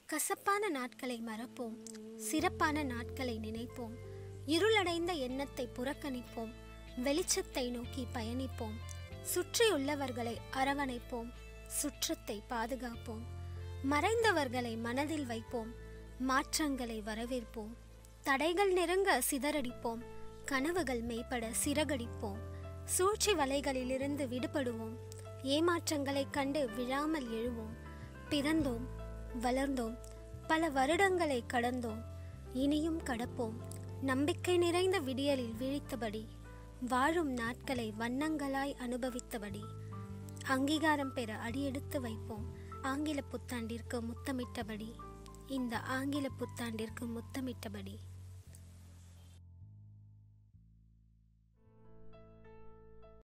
கசப்பான நாட்களை மறப்போம் சிறப்பான நாட்களை நினைப்போம் இருளடைந்த எண்ணத்தை புறக்கணிப்போம் வெளிச்சத்தை நோக்கி பயணிப்போம் சுற்றியுள்ளவர்களை அரவணைப்போம் சுற்றத்தை பாதுகாப்போம் மறைந்தவர்களை மனதில் வைப்போம் மாற்றங்களை வரவேற்போம் தடைகள் நெருங்க சிதறடிப்போம் கனவுகள் மேம்பட சிறகடிப்போம் சூழ்ச்சி வலைகளிலிருந்து விடுபடுவோம் ஏமாற்றங்களைக் கண்டு விழாமல் எழுவோம் பிறந்தோம் வளர்ந்தோம் பல வருடங்களை கடந்தோம் இனியும் கடப்போம் நம்பிக்கை நிறைந்த விடியலில் விழித்தபடி வாழும் நாட்களை வண்ணங்களாய் அனுபவித்தபடி அங்கீகாரம் பெற அடியெடுத்து வைப்போம் ஆங்கில புத்தாண்டிற்கு முத்தமிட்டபடி இந்த ஆங்கில புத்தாண்டிற்கு முத்தமிட்டபடி